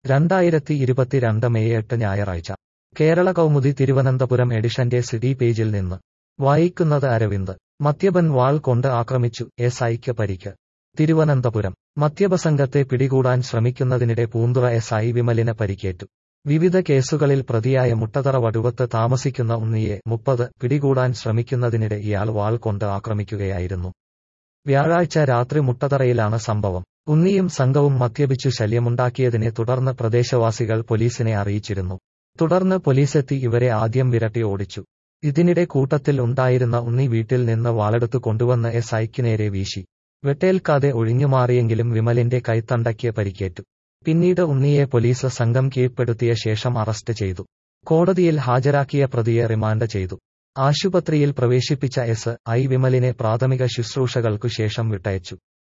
രണ്ടായിരത്തി ഇരുപത്തിരണ്ട് മെയ് എട്ട് ഞായറാഴ്ച കേരള കൗമുദി തിരുവനന്തപുരം എഡിഷന്റെ സിഡി പേജിൽ നിന്ന് വായിക്കുന്നത് അരവിന്ദ് മദ്യപൻ വാൾ കൊണ്ട് ആക്രമിച്ചു എസ് ഐക്ക് പരിക്ക് തിരുവനന്തപുരം മദ്യപസംഘത്തെ പിടികൂടാൻ ശ്രമിക്കുന്നതിനിടെ പൂന്തുറ എസ് ഐ വിമലിന് പരിക്കേറ്റു വിവിധ കേസുകളിൽ പ്രതിയായ മുട്ടതറ വടുവത്ത് താമസിക്കുന്ന ഉണ്ണിയെ മുപ്പത് പിടികൂടാൻ ശ്രമിക്കുന്നതിനിടെ ഇയാൾ വാൾ കൊണ്ട് ആക്രമിക്കുകയായിരുന്നു വ്യാഴാഴ്ച രാത്രി മുട്ടതറയിലാണ് സംഭവം ഉണ്ണിയും സംഘവും മദ്യപിച്ചു ശല്യമുണ്ടാക്കിയതിനെ തുടർന്ന് പ്രദേശവാസികൾ പോലീസിനെ അറിയിച്ചിരുന്നു തുടർന്ന് പോലീസെത്തി ഇവരെ ആദ്യം വിരട്ടി ഓടിച്ചു ഇതിനിടെ കൂട്ടത്തിൽ ഉണ്ടായിരുന്ന ഉണ്ണി വീട്ടിൽ നിന്ന് വാളെടുത്തു കൊണ്ടുവന്ന് എസ് ഐക്ക് നേരെ വീശി വെട്ടേൽക്കാതെ ഒഴിഞ്ഞുമാറിയെങ്കിലും വിമലിന്റെ കൈത്തണ്ടയ്ക്ക് പരിക്കേറ്റു പിന്നീട് ഉണ്ണിയെ പോലീസ് സംഘം കീഴ്പ്പെടുത്തിയ ശേഷം അറസ്റ്റ് ചെയ്തു കോടതിയിൽ ഹാജരാക്കിയ പ്രതിയെ റിമാൻഡ് ചെയ്തു ആശുപത്രിയിൽ പ്രവേശിപ്പിച്ച എസ് ഐ വിമലിനെ പ്രാഥമിക ശുശ്രൂഷകൾക്കു ശേഷം വിട്ടയച്ചു